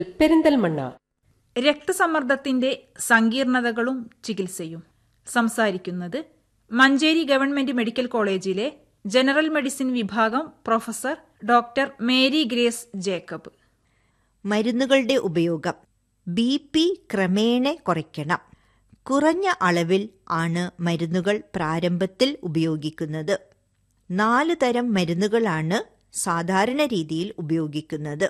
പെരിന്തൽമണ്ണ രക്തസമ്മർദ്ദത്തിന്റെ സങ്കീർണതകളും ചികിത്സയും സംസാരിക്കുന്നത് മഞ്ചേരി ഗവൺമെന്റ് മെഡിക്കൽ കോളേജിലെ ജനറൽ മെഡിസിൻ വിഭാഗം professor doctor Mary Grace Jacob മരുന്നുകളുടെ ഉപയോഗം ബി പി ക്രമേണ കുറയ്ക്കണം കുറഞ്ഞ അളവിൽ ആണ് മരുന്നുകൾ പ്രാരംഭത്തിൽ ഉപയോഗിക്കുന്നത് നാല് തരം മരുന്നുകളാണ് സാധാരണ രീതിയിൽ ഉപയോഗിക്കുന്നത്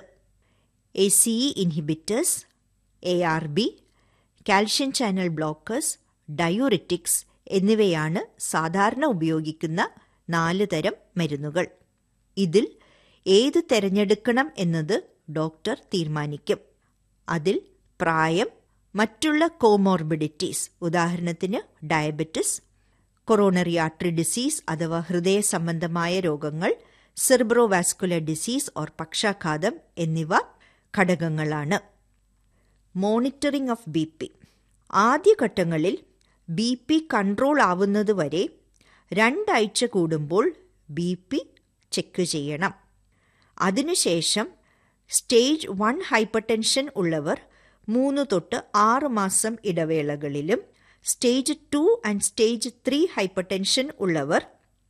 A C E inhibitors A R B calcium channel blockers diuretics എന്നിവയാണ് സാധാരണ ഉപയോഗിക്കുന്ന നാല് തരം മരുന്നുകൾ ഇതിൽ ഏത് തിരഞ്ഞെടുക്കണം എന്നത് ഡോക്ടർ തീരുമാനിക്കും അതിൽ പ്രായം മറ്റുള്ള കോമോർബിഡിറ്റീസ് ഉദാഹരണത്തിന് ഡയബറ്റിസ് കൊറോണറി ആർട്ടറി ഡിസീസ് അഥവാ ഹൃദയ സംബന്ധമായ രോഗങ്ങൾ സെർബ്രോവാസ്കുലർ ഡിസീസ് ഓർ പക്ഷാഘാതം എന്നിവ ഘടകങ്ങളാണ് മോണിറ്ററിംഗ് ഓഫ് ബി പി ആദ്യഘട്ടങ്ങളിൽ ബി പി കൺട്രോൾ ആവുന്നതുവരെ രണ്ടാഴ്ച കൂടുമ്പോൾ ബി പി ചെക്ക് ചെയ്യണം അതിനുശേഷം സ്റ്റേജ് വൺ ഹൈപ്പർടെൻഷൻ ഉള്ളവർ മൂന്ന് തൊട്ട് ആറ് മാസം ഇടവേളകളിലും stage two and stage three hypertension ഉള്ളവർ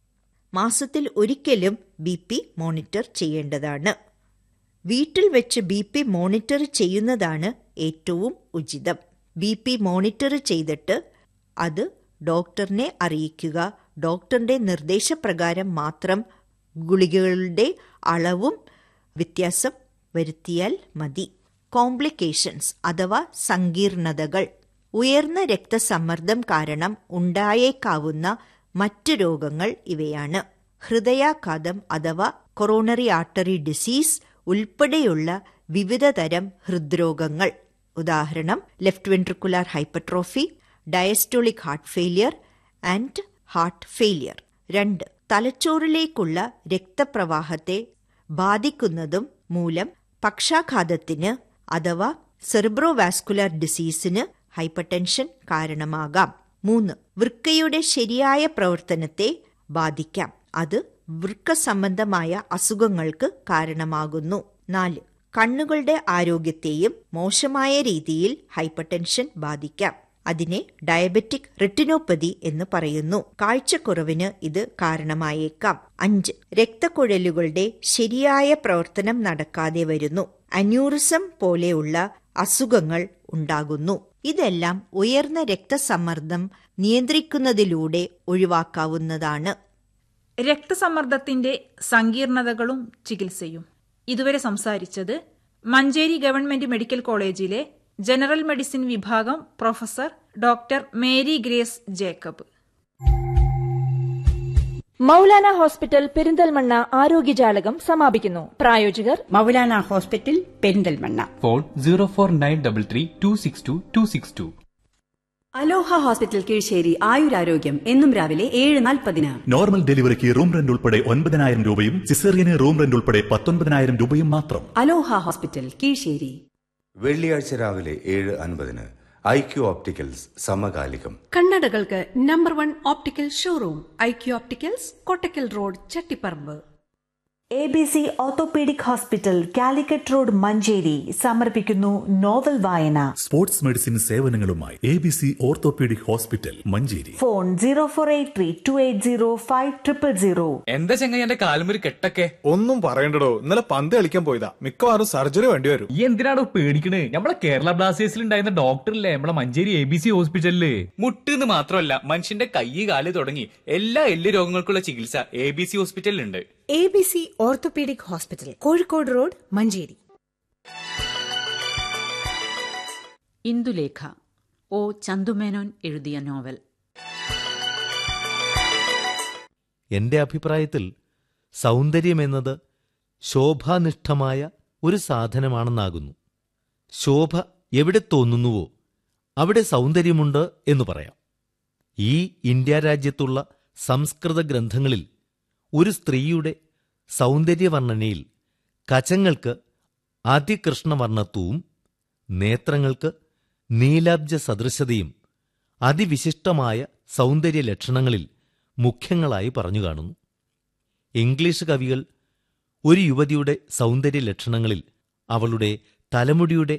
മാസത്തിൽ ഒരിക്കലും ബി പി മോണിറ്റർ ചെയ്യേണ്ടതാണ് വീട്ടിൽ വെച്ച് ബി പി മോണിറ്റർ ചെയ്യുന്നതാണ് ഏറ്റവും ഉചിതം ബി പി മോണിറ്റർ ചെയ്തിട്ട് അത് ഡോക്ടറിനെ അറിയിക്കുക ഡോക്ടറിന്റെ നിർദ്ദേശപ്രകാരം മാത്രം ഗുളികകളുടെ അളവും വ്യത്യാസം വരുത്തിയാൽ മതി കോംപ്ലിക്കേഷൻസ് അഥവാ സങ്കീർണതകൾ ഉയർന്ന രക്തസമ്മർദ്ദം കാരണം ഉണ്ടായേക്കാവുന്ന മറ്റ് രോഗങ്ങൾ ഇവയാണ് ഹൃദയാഘാതം അഥവാ കൊറോണറി ആർട്ടറി ഡിസീസ് ഉൾപ്പെടെയുള്ള വിവിധ തരം ഹൃദ്രോഗങ്ങൾ ഉദാഹരണം left ventricular hypertrophy diastolic heart failure and heart failure രണ്ട് തലച്ചോറിലേക്കുള്ള രക്തപ്രവാഹത്തെ ബാധിക്കുന്നതും മൂലം പക്ഷാഘാതത്തിന് അഥവാ സെറിബ്രോവാസ്കുലർ ഡിസീസിന് ഹൈപ്പർടെൻഷൻ കാരണമാകാം മൂന്ന് വൃക്കയുടെ ശരിയായ പ്രവർത്തനത്തെ ബാധിക്കാം അത് വൃക്ക സംബന്ധമായ അസുഖങ്ങൾക്ക് കാരണമാകുന്നു നാല് കണ്ണുകളുടെ ആരോഗ്യത്തെയും മോശമായ രീതിയിൽ ഹൈപ്പർടെൻഷൻ ബാധിക്കാം അതിനെ ഡയബറ്റിക് റെറ്റിനോപ്പതി എന്ന് പറയുന്നു കാഴ്ചക്കുറവിന് ഇത് കാരണമായേക്കാം അഞ്ച് രക്തക്കുഴലുകളുടെ ശരിയായ പ്രവർത്തനം നടക്കാതെ വരുന്നു അന്യൂറിസം പോലെയുള്ള അസുഖങ്ങൾ ഉണ്ടാകുന്നു ഇതെല്ലാം ഉയർന്ന രക്തസമ്മർദ്ദം നിയന്ത്രിക്കുന്നതിലൂടെ ഒഴിവാക്കാവുന്നതാണ് രക്തസമ്മർദ്ദത്തിന്റെ സങ്കീർണതകളും ചികിത്സയും ഇതുവരെ സംസാരിച്ചത് മഞ്ചേരി ഗവൺമെന്റ് മെഡിക്കൽ കോളേജിലെ ജനറൽ മെഡിസിൻ വിഭാഗം professor doctor Mary Grace Jacob Maulana hospital Perinthalmanna ആരോഗ്യജാലകം സമാപിക്കുന്നു പ്രായോജകർ Maulana hospital Perinthalmanna phone zero four nine double three two six two two six two Aloha hospital Kizhissery ആയുരാരോഗ്യം എന്നും രാവിലെ ഏഴ് നാൽപ്പതിന് നോർമൽ ഡെലിവറിക്ക് റൂം റെന്റ് ഉൾപ്പെടെ ഒൻപതിനായിരം രൂപയും സിസേറിയന് റൂം റെന്റ് ഉൾപ്പെടെ പത്തൊൻപതിനായിരം രൂപയും മാത്രം അലോഹ ഹോസ്പിറ്റൽ കീഴ്ശ്ശേരി വെള്ളിയാഴ്ച രാവിലെ ഏഴ് അൻപതിന് ഐ ക്യു ഓപ്റ്റിക്കൽസ് സമകാലികം കണ്ണടകൾക്ക് number one optical showroom I Q opticals Kottakkal road Chattiparamba A B C orthopaedic hospital Calicut road Manjeri സമർപ്പിക്കുന്നു നോവൽ വായന സ്പോർട്സ് മെഡിസിൻ സേവനങ്ങളുമായി A B C orthopaedic hospital Manjeri phone zero four eight three two eight zero five triple zero എന്താ ചെങ്ങായി എന്റെ കാലുമൊരു കെട്ടൊക്കെ ഒന്നും പറയണ്ടടോ ഇന്നലെ പന്ത് കളിക്കാൻ പോയതാ മിക്കവാറും സർജറി വേണ്ടി വരും ഈ എന്തിനാണോ പേടിക്കണേ നമ്മളെ കേരള ബ്ലാസ്റ്റേഴ്സിൽ ഉണ്ടായിരുന്ന ഡോക്ടറില്ലേ നമ്മളെ മഞ്ചേരി എ ബി സി ഹോസ്പിറ്റലില് മുട്ടെന്ന് മാത്രമല്ല മനുഷ്യന്റെ കൈ കാല് തുടങ്ങി എല്ലാ എല്ല് രോഗങ്ങൾക്കുള്ള ചികിത്സ എ ബി സി ഹോസ്പിറ്റലിലുണ്ട് A B C orthopaedic hospital Kozhikode road Manjeri Indulekha O Chandu Menon എഴുതിയ നോവൽ എന്റെ അഭിപ്രായത്തിൽ സൗന്ദര്യമെന്നത് ശോഭാനിഷ്ഠമായ ഒരു സാധനമാണെന്നാകുന്നു ശോഭ എവിടെ തോന്നുന്നുവോ അവിടെ സൗന്ദര്യമുണ്ട് എന്ന് പറയാം ഈ ഇന്ത്യ രാജ്യത്തുള്ള സംസ്കൃത ഗ്രന്ഥങ്ങളിൽ ഒരു സ്ത്രീയുടെ സൗന്ദര്യവർണ്ണനയിൽ കചങ്ങൾക്ക് അതികൃഷ്ണവർണ്ണത്വവും നേത്രങ്ങൾക്ക് നീലാബ്ജ സദൃശതയും അതിവിശിഷ്ടമായ സൗന്ദര്യ ലക്ഷണങ്ങളിൽ മുഖ്യങ്ങളായി പറഞ്ഞു കാണുന്നു ഇംഗ്ലീഷ് കവികൾ ഒരു യുവതിയുടെ സൗന്ദര്യ ലക്ഷണങ്ങളിൽ അവളുടെ തലമുടിയുടെ